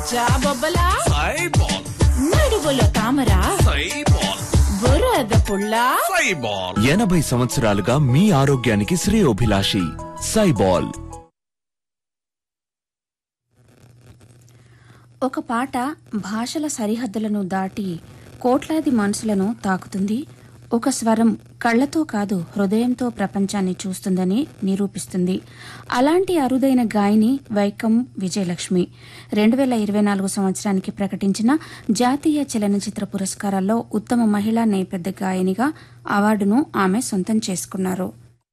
జాబొబ్బలా సైబాల్ నడువులో తామర సైబాల్ బురద పుల్ల సైబాల్ ఎనభై సంవత్సరాలుగా మీ ఆరోగ్యానికి శ్రేయోభిలాషి సైబాల్ ఒక పాట భాషల సరిహద్దులను దాటి కోట్లాది మనసులను తాకుతుంది ఒక స్వరం కళ్లతో కాదు హృదయంతో ప్రపంచాన్ని చూస్తుందని నిరూపిస్తుంది అలాంటి అరుదైన గాయని వైకం విజయలక్ష్మి రెండు వేల ఇరవై నాలుగు సంవత్సరానికి ప్రకటించిన జాతీయ చలనచిత్ర పురస్కారాల్లో ఉత్తమ మహిళా నేపథ్య గాయనిగా అవార్డును ఆమె సొంతం చేసుకున్నారు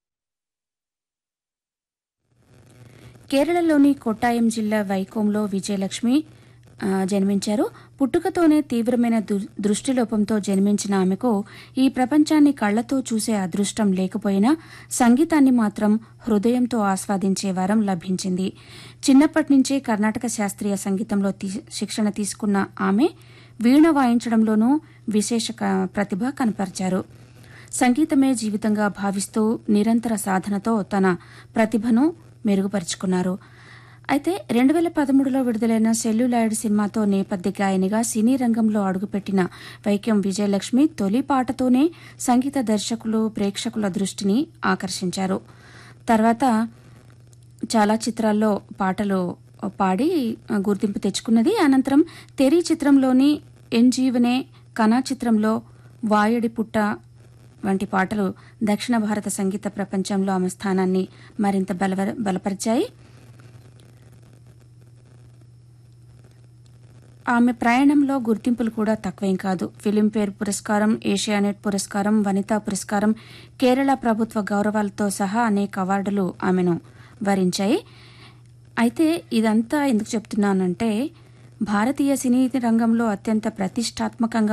కేరళలోని కొట్టాయం జిల్లా వైకోంలో విజయలక్ష్మి ఆ, జన్మించారు పుట్టుకతోనే తీవ్రమైన దు- దృష్టిలోపంతో జన్మించిన ఆమెకు ఈ ప్రపంచాన్ని కళ్లతో చూసే అదృష్టం లేకపోయినా సంగీతాన్ని మాత్రం హృదయంతో ఆస్వాదించే వరం లభించింది చిన్నప్పటి నుంచే కర్ణాటక శాస్త్రీయ సంగీతంలో తీ- శిక్షణ తీసుకున్న ఆమె వీణ వాయించడంలోనూ విశేష క- ప్రతిభ కనపరిచారు సంగీతమే జీవితంగా భావిస్తూ నిరంతర సాధనతో తన ప్రతిభను మెరుగుపరుచుకున్నారు అయితే రెండు వేల పదమూడులో విడుదలైన సెల్యులాయిడ్ సినిమాతో నేపథ్య గాయనిగా సినీ రంగంలో అడుగుపెట్టిన వైక్యం విజయలక్ష్మి తొలి పాటతోనే సంగీత దర్శకులు ప్రేక్షకుల దృష్టిని ఆకర్షించారు తర్వాత చాలా చిత్రాల్లో పాటలు పాడి గుర్తింపు తెచ్చుకున్నది అనంతరం తెరీ చిత్రంలోని ఎన్జీవనే కణా చిత్రంలో వాయడి పుట్ట వంటి పాటలు దక్షిణ భారత సంగీత ప్రపంచంలో ఆమె స్థానాన్ని మరింత బలవర బలపరిచాయి ఆమె ప్రయాణంలో గుర్తింపులు కూడా తక్కువేం కాదు ఫిలింఫేర్ పురస్కారం ఏషియానెట్ పురస్కారం వనితా పురస్కారం కేరళ ప్రభుత్వ గౌరవాలతో సహా అనేక అవార్డులు ఆమెను వరించాయి అయితే ఇదంతా ఎందుకు చెప్తున్నానంటే భారతీయ సినీ రంగంలో అత్యంత ప్రతిష్టాత్మకంగా